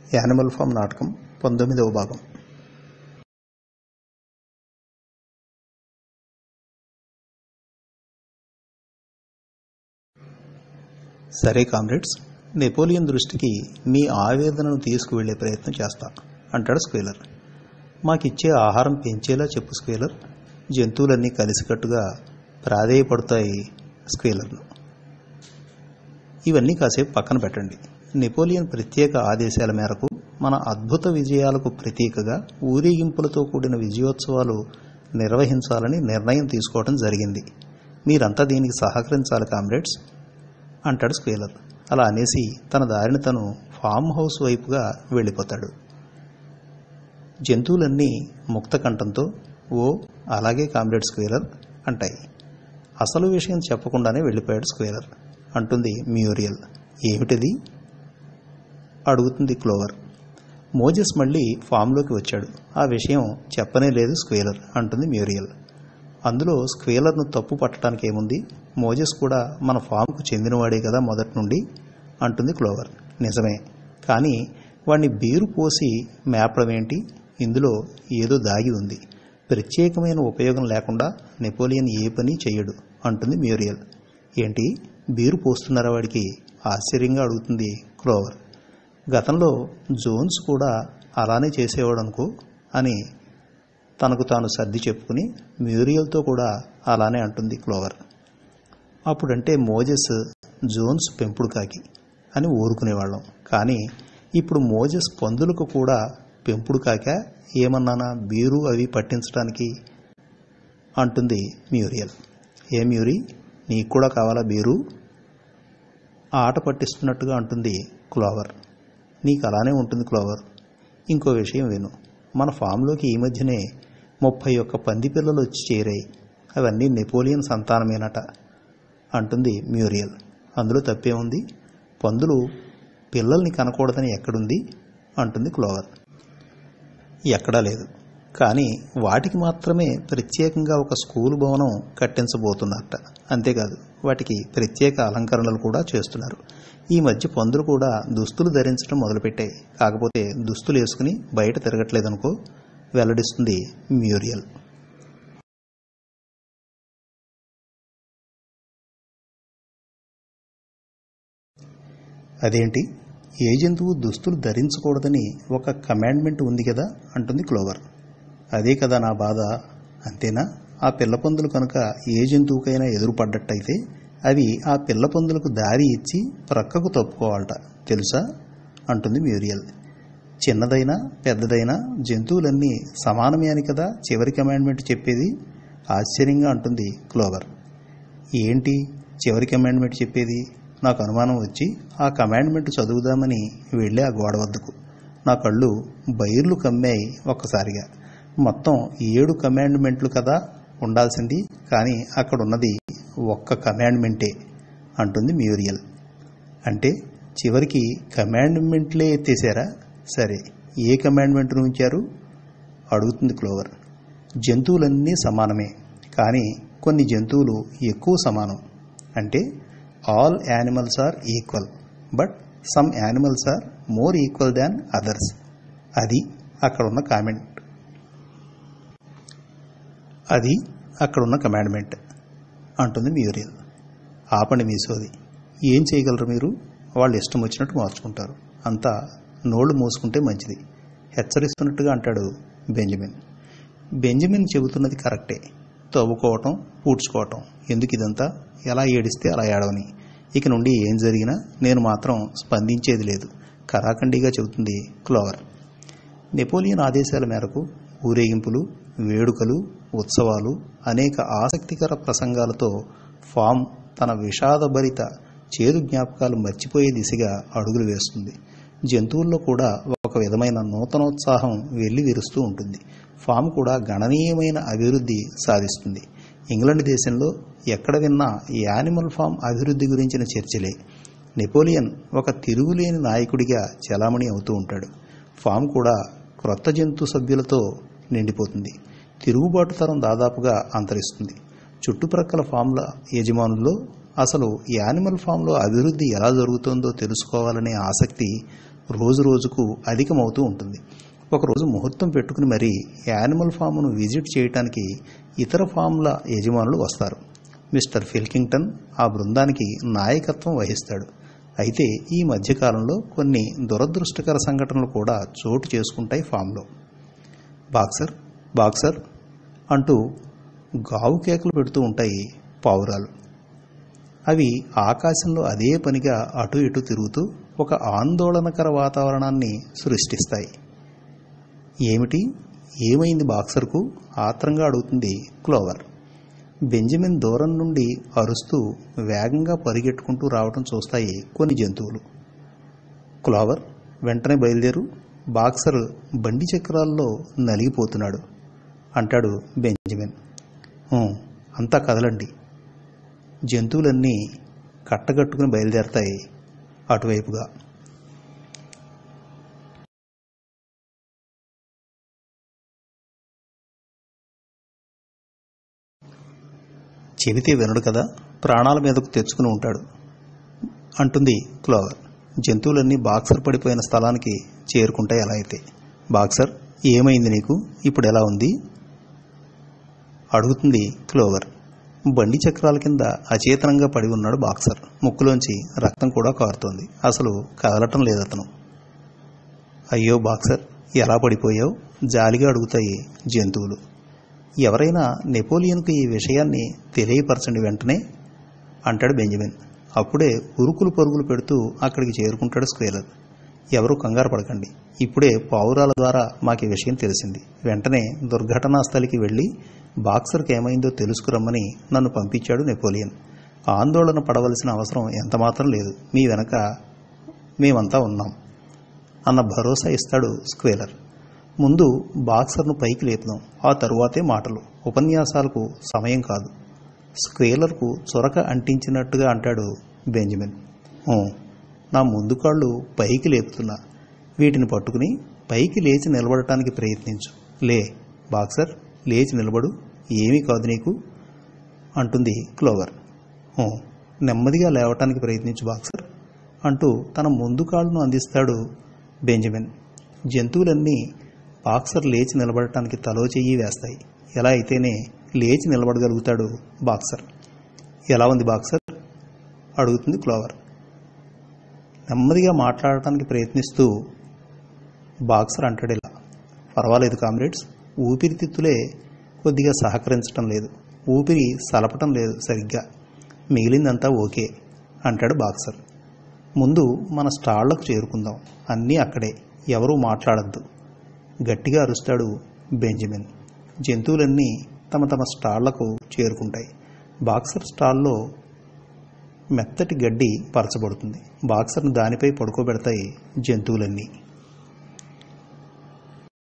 animal form నాటకం పంతొమ్మిదవ భాగం సరే కామ్రేడ్స్ నెపోలియన్ దృష్టికి మీ ఆవేదనను తీసుకువెళ్లే ప్రయత్నం చేస్తా అంటాడు స్క్వేలర్ మాకిచ్చే ఆహారం పెంచేలా చెప్పు స్క్వేలర్ జంతువులన్నీ కలిసికట్టుగా ప్రాధేయపడతాయి స్క్వేలర్ను ఇవన్నీ కాసేపు పక్కన పెట్టండి నెపోలియన్ ప్రత్యేక ఆదేశాల మేరకు మన అద్భుత విజయాలకు ప్రతీకగా ఊరేగింపులతో కూడిన విజయోత్సవాలు నిర్వహించాలని నిర్ణయం తీసుకోవడం జరిగింది మీరంతా దీనికి సహకరించాలి కామ్రేడ్స్ అంటాడు స్క్వేలర్ అలా అనేసి తన దారిని తను ఫామ్ హౌస్ వైపుగా వెళ్ళిపోతాడు జంతువులన్నీ ముక్త కంఠంతో ఓ అలాగే కామ్రేడ్ స్క్వేలర్ అంటాయి అసలు విషయం చెప్పకుండానే వెళ్ళిపోయాడు స్క్వేలర్ అంటుంది మ్యూరియల్ ఏమిటిది అడుగుతుంది క్లోవర్ మోజెస్ మళ్ళీ ఫామ్లోకి వచ్చాడు ఆ విషయం చెప్పనే లేదు స్క్వేలర్ అంటుంది మ్యూరియల్ అందులో స్క్వేలర్ను తప్పు పట్టడానికి ఏముంది మోజెస్ కూడా మన ఫామ్కు చెందినవాడే కదా మొదటి నుండి అంటుంది క్లోవర్ నిజమే కానీ వాడిని బీరు పోసి మేపడం ఏంటి ఇందులో ఏదో దాగి ఉంది ప్రత్యేకమైన ఉపయోగం లేకుండా నెపోలియన్ ఏ పని చెయ్యడు అంటుంది మ్యూరియల్ ఏంటి బీరు పోస్తున్నారా వాడికి ఆశ్చర్యంగా అడుగుతుంది క్లోవర్ గతంలో జోన్స్ కూడా అలానే చేసేవాడు అనుకో అని తనకు తాను సర్ది చెప్పుకుని మ్యూరియల్తో కూడా అలానే అంటుంది క్లోవర్ అప్పుడంటే మోజెస్ జోన్స్ పెంపుడు కాకి అని ఊరుకునేవాళ్ళం కానీ ఇప్పుడు మోజెస్ పందులకు కూడా పెంపుడు కాక ఏమన్నానా బీరు అవి పట్టించడానికి అంటుంది మ్యూరియల్ ఏ మ్యూరి నీకు కూడా కావాలా బీరు ఆట పట్టిస్తున్నట్టుగా అంటుంది క్లోవర్ నీకు అలానే ఉంటుంది క్లోవర్ ఇంకో విషయం విను మన ఫామ్లోకి ఈ మధ్యనే ముప్పై ఒక్క పంది పిల్లలు వచ్చి చేరాయి అవన్నీ నెపోలియన్ సంతానమేనట అంటుంది మ్యూరియల్ అందులో తప్పే ఉంది పందులు పిల్లల్ని కనకూడదని ఎక్కడుంది అంటుంది క్లోవర్ ఎక్కడా లేదు కానీ వాటికి మాత్రమే ప్రత్యేకంగా ఒక స్కూల్ భవనం కట్టించబోతున్నారట అంతేకాదు వాటికి ప్రత్యేక అలంకరణలు కూడా చేస్తున్నారు ఈ మధ్య పందులు కూడా దుస్తులు ధరించడం మొదలుపెట్టాయి కాకపోతే దుస్తులు వేసుకుని బయట తిరగట్లేదనుకో వెల్లడిస్తుంది మ్యూరియల్ అదేంటి ఏ జంతువు దుస్తులు ధరించకూడదని ఒక కమాండ్మెంట్ ఉంది కదా అంటుంది క్లోవర్ అదే కదా నా బాధ అంతేనా ఆ పిల్ల పందులు కనుక ఏ జంతువుకైనా ఎదురుపడ్డట్టయితే అవి ఆ పిల్ల పందులకు దారి ఇచ్చి ప్రక్కకు తప్పుకోవాలట తెలుసా అంటుంది మ్యూరియల్ చిన్నదైనా పెద్దదైనా జంతువులన్నీ సమానమే అని కదా చివరి కమాండ్మెంట్ చెప్పేది ఆశ్చర్యంగా అంటుంది క్లోవర్ ఏంటి చివరి కమాండ్మెంట్ చెప్పేది నాకు అనుమానం వచ్చి ఆ కమాండ్మెంట్ చదువుదామని వెళ్ళి ఆ గోడ వద్దకు నా కళ్ళు బైర్లు కమ్మాయి ఒక్కసారిగా మొత్తం ఏడు కమాండ్మెంట్లు కదా ఉండాల్సింది కానీ అక్కడ ఉన్నది ఒక్క కమాండ్మెంటే అంటుంది మ్యూరియల్ అంటే చివరికి కమాండ్మెంట్లే ఎత్తేసారా సరే ఏ కమాండ్మెంట్ను ఉంచారు అడుగుతుంది క్లోవర్ జంతువులన్నీ సమానమే కానీ కొన్ని జంతువులు ఎక్కువ సమానం అంటే all animals are equal but some animals are more equal than others అది అక్కడ ఉన్న కామెంట్ అది అక్కడున్న కమాండ్మెంట్ అంటుంది మ్యూరియల్ ఆపండి మీ సోది ఏం చేయగలరు మీరు వాళ్ళు ఇష్టం వచ్చినట్టు మార్చుకుంటారు అంతా నోళ్లు మూసుకుంటే మంచిది హెచ్చరిస్తున్నట్టుగా అంటాడు బెంజమిన్ బెంజమిన్ చెబుతున్నది కరెక్టే తవ్వుకోవటం పూడ్చుకోవటం ఎందుకు ఇదంతా ఎలా ఏడిస్తే అలా ఏడవని ఇక నుండి ఏం జరిగినా నేను మాత్రం స్పందించేది లేదు కరాఖండిగా చెబుతుంది క్లోవర్ నెపోలియన్ ఆదేశాల మేరకు ఊరేగింపులు వేడుకలు ఉత్సవాలు అనేక ఆసక్తికర ప్రసంగాలతో ఫామ్ తన విషాదభరిత చేదు జ్ఞాపకాలు మర్చిపోయే దిశగా అడుగులు వేస్తుంది జంతువుల్లో కూడా ఒక విధమైన నూతనోత్సాహం వెళ్లి విరుస్తూ ఉంటుంది ఫామ్ కూడా గణనీయమైన అభివృద్ధి సాధిస్తుంది ఇంగ్లాండ్ దేశంలో ఎక్కడ విన్నా యానిమల్ ఫామ్ అభివృద్ధి గురించిన చర్చలే నెపోలియన్ ఒక తిరుగులేని నాయకుడిగా చలామణి అవుతూ ఉంటాడు ఫామ్ కూడా క్రొత్త జంతు సభ్యులతో నిండిపోతుంది తిరుగుబాటు తరం దాదాపుగా అంతరిస్తుంది చుట్టుప్రక్కల ఫామ్ల యజమానుల్లో అసలు యానిమల్ ఫామ్లో అభివృద్ధి ఎలా జరుగుతుందో తెలుసుకోవాలనే ఆసక్తి రోజు రోజుకు అధికమవుతూ ఉంటుంది ఒకరోజు ముహూర్తం పెట్టుకుని మరీ యానిమల్ ఫామ్ను విజిట్ చేయడానికి ఇతర ఫామ్ల యజమానులు వస్తారు మిస్టర్ ఫిల్కింగ్టన్ ఆ బృందానికి నాయకత్వం వహిస్తాడు అయితే ఈ మధ్యకాలంలో కొన్ని దురదృష్టకర సంఘటనలు కూడా చోటు చేసుకుంటాయి ఫామ్లో బాక్సర్ బాక్సర్ అంటూ గావు కేకలు పెడుతూ ఉంటాయి పావురాలు అవి ఆకాశంలో అదే పనిగా అటు ఇటు తిరుగుతూ ఒక ఆందోళనకర వాతావరణాన్ని సృష్టిస్తాయి ఏమిటి ఏమైంది బాక్సర్కు ఆత్రంగా అడుగుతుంది క్లోవర్ బెంజమిన్ దూరం నుండి అరుస్తూ వేగంగా పరిగెట్టుకుంటూ రావడం చూస్తాయి కొన్ని జంతువులు క్లోవర్ వెంటనే బయలుదేరు బాక్సర్ బండి చక్రాల్లో నలిగిపోతున్నాడు అంటాడు బెంజమిన్ "ఊ, అంతా కదలండి జంతువులన్నీ కట్టగట్టుకుని బయలుదేరతాయి అటువైపుగా చెబితే వినడు కదా ప్రాణాల మీదకు తెచ్చుకుని ఉంటాడు అంటుంది క్లోవర్ జంతువులన్నీ బాక్సర్ పడిపోయిన స్థలానికి చేరుకుంటాయి ఎలా అయితే బాక్సర్ ఏమైంది నీకు ఇప్పుడు ఎలా ఉంది అడుగుతుంది క్లోవర్ బండి చక్రాల కింద అచేతనంగా పడి ఉన్నాడు బాక్సర్ ముక్కులోంచి రక్తం కూడా కారుతోంది అసలు కదలటం లేదతను అయ్యో బాక్సర్ ఎలా పడిపోయావు జాలిగా అడుగుతాయి జంతువులు ఎవరైనా నెపోలియన్కు ఈ విషయాన్ని తెలియపరచండి వెంటనే అంటాడు బెంజమిన్ అప్పుడే ఉరుకులు పరుగులు పెడుతూ అక్కడికి చేరుకుంటాడు స్క్వేలర్ ఎవరు కంగారు పడకండి ఇప్పుడే పావురాల ద్వారా మాకు ఈ విషయం తెలిసింది వెంటనే దుర్ఘటనా స్థలికి వెళ్ళి బాక్సర్కి ఏమైందో తెలుసుకురమ్మని నన్ను పంపించాడు నెపోలియన్ ఆందోళన పడవలసిన అవసరం ఎంతమాత్రం లేదు మీ వెనక మేమంతా ఉన్నాం అన్న భరోసా ఇస్తాడు స్క్వేలర్ ముందు బాక్సర్ను పైకి లేపుదాం ఆ తరువాతే మాటలు ఉపన్యాసాలకు సమయం కాదు స్క్వేలర్కు చొరక అంటించినట్టుగా అంటాడు బెంజమిన్ "ఊ, నా ముందు కాళ్ళు పైకి లేపుతున్నా వీటిని పట్టుకుని పైకి లేచి నిలబడటానికి ప్రయత్నించు లే బాక్సర్ లేచి నిలబడు ఏమీ కాదు నీకు అంటుంది క్లోవర్ "ఊ, నెమ్మదిగా లేవటానికి ప్రయత్నించు బాక్సర్ అంటూ తన ముందు కాళ్ళను అందిస్తాడు బెంజమిన్ జంతువులన్నీ బాక్సర్ లేచి నిలబడటానికి తలో చెయ్యి వేస్తాయి ఎలా అయితేనే లేచి నిలబడగలుగుతాడు బాక్సర్ ఎలా ఉంది బాక్సర్ అడుగుతుంది క్లోవర్ నెమ్మదిగా మాట్లాడటానికి ప్రయత్నిస్తూ బాక్సర్ అంటాడు ఇలా పర్వాలేదు కామ్రేడ్స్ ఊపిరితిత్తులే కొద్దిగా సహకరించటం లేదు ఊపిరి సలపటం లేదు సరిగ్గా మిగిలిందంతా ఓకే అంటాడు బాక్సర్ ముందు మన స్టాళ్లకు చేరుకుందాం అన్నీ అక్కడే ఎవరూ మాట్లాడద్దు గట్టిగా అరుస్తాడు బెంజమిన్ జంతువులన్నీ తమ తమ స్టాళ్లకు చేరుకుంటాయి బాక్సర్ స్టాల్లో మెత్తటి గడ్డి పరచబడుతుంది బాక్సర్ను దానిపై పడుకోబెడతాయి జంతువులన్నీ